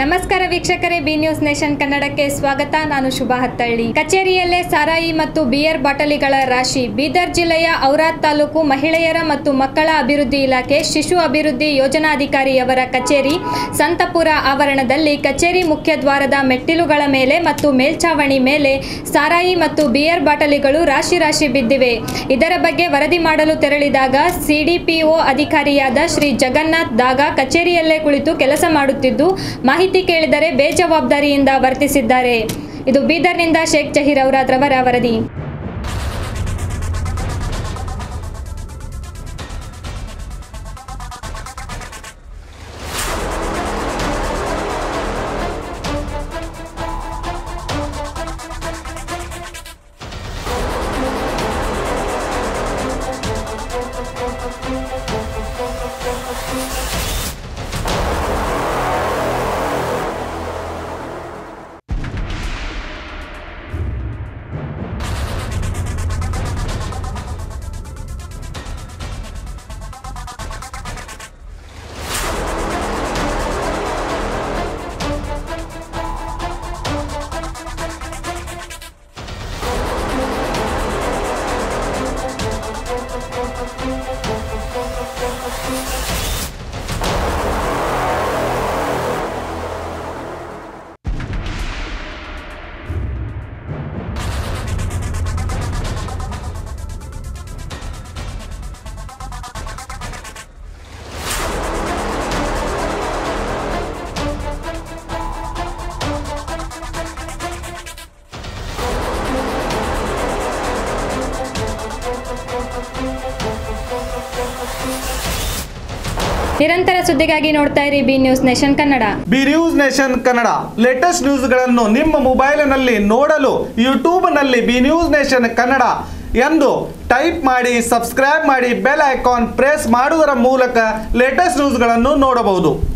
ನಮಸ್ಕಾರ ವೀಕ್ಷಕರೇ B news nation ಕನ್ನಡಕ್ಕೆ ಸ್ವಾಗತ ನಾನು ಶುಭಾ ಹತ್ತಳ್ಳಿ ಕಚೇರಿಯಲ್ಲೇ ಸಾರಾಯಿ ಮತ್ತು ಬಿಯರ್ ಬಾಟಲಿಗಳ ರಾಶಿ ಬೀದರ್ ಜಿಲ್ಲೆಯ ಔರಾದ್ ತಾಲೂಕು ಮಹಿಳೆಯರ ಮತ್ತು ಮಕ್ಕಳ ಅಭಿವೃದ್ಧಿ ಇಲಾಖೆ ಶಿಶು ಅಭಿವೃದ್ಧಿ ಯೋಜನಾಧಿಕಾರಿಯವರ ಕಚೇರಿ ಸಂತಪುರ ಆವರಣದಲ್ಲಿ ಕಚೇರಿ ಮುಖ್ಯ ದ್ವಾರದ ಮೆಟ್ಟಿಲುಗಳ ಮೇಲೆ ಮತ್ತು ಮೇಲ್ಛಾವಣಿ ಮೇಲೆ ಸಾರಾಯಿ ಮತ್ತು ಬಿಯರ್ ಬಾಟಲಿಗಳು ರಾಶಿ ರಾಶಿ ಬಿದ್ದಿವೆ ಇದರ ಬಗ್ಗೆ ವರದಿ ಮಾಡಲು ತೆರಳಿದಾಗ ಸಿಡಿಪಿಒ ಅಧಿಕಾರಿಯಾದ ಶ್ರೀ ಜಗನ್ನಾಥ್ ದಾಗ ಕಚೇರಿಯಲ್ಲೇ ಕುಳಿತು ಕೆಲಸ ಮಾಡುತ್ತಿದ್ದು ಮಾಹಿತಿ ಕೇಳಿದರೆ ಬೇಜವಾಬ್ದಾರಿಯಿಂದ ವರ್ತಿಸಿದ್ದಾರೆ ಇದು ಬೀದರ್ನಿಂದ ಶೇಖ್ ಜಹೀರ್ ಔರಾದ್ರವರ ವರದಿ ನಿರಂತರ ಸುದ್ದಿಗಾಗಿ ನೋಡ್ತಾ ಇರಿ B news nation Kannada B news nation Kannada latest ನ್ಯೂಸ್ಗಳನ್ನು ನಿಮ್ಮ ಮೊಬೈಲಿನಲ್ಲಿ ನೋಡಲು ಯೂಟ್ಯೂಬ್ನಲ್ಲಿ ಬಿ ನ್ಯೂಸ್ ನೇಷನ್ ಕನ್ನಡ ಎಂದು ಟೈಪ್ ಮಾಡಿ ಸಬ್ಸ್ಕ್ರೈಬ್ ಮಾಡಿ ಬೆಲ್ ಐಕಾನ್ ಪ್ರೆಸ್ ಮಾಡುವುದರ ಮೂಲಕ ಲೇಟೆಸ್ಟ್ ನ್ಯೂಸ್ಗಳನ್ನು ನೋಡಬಹುದು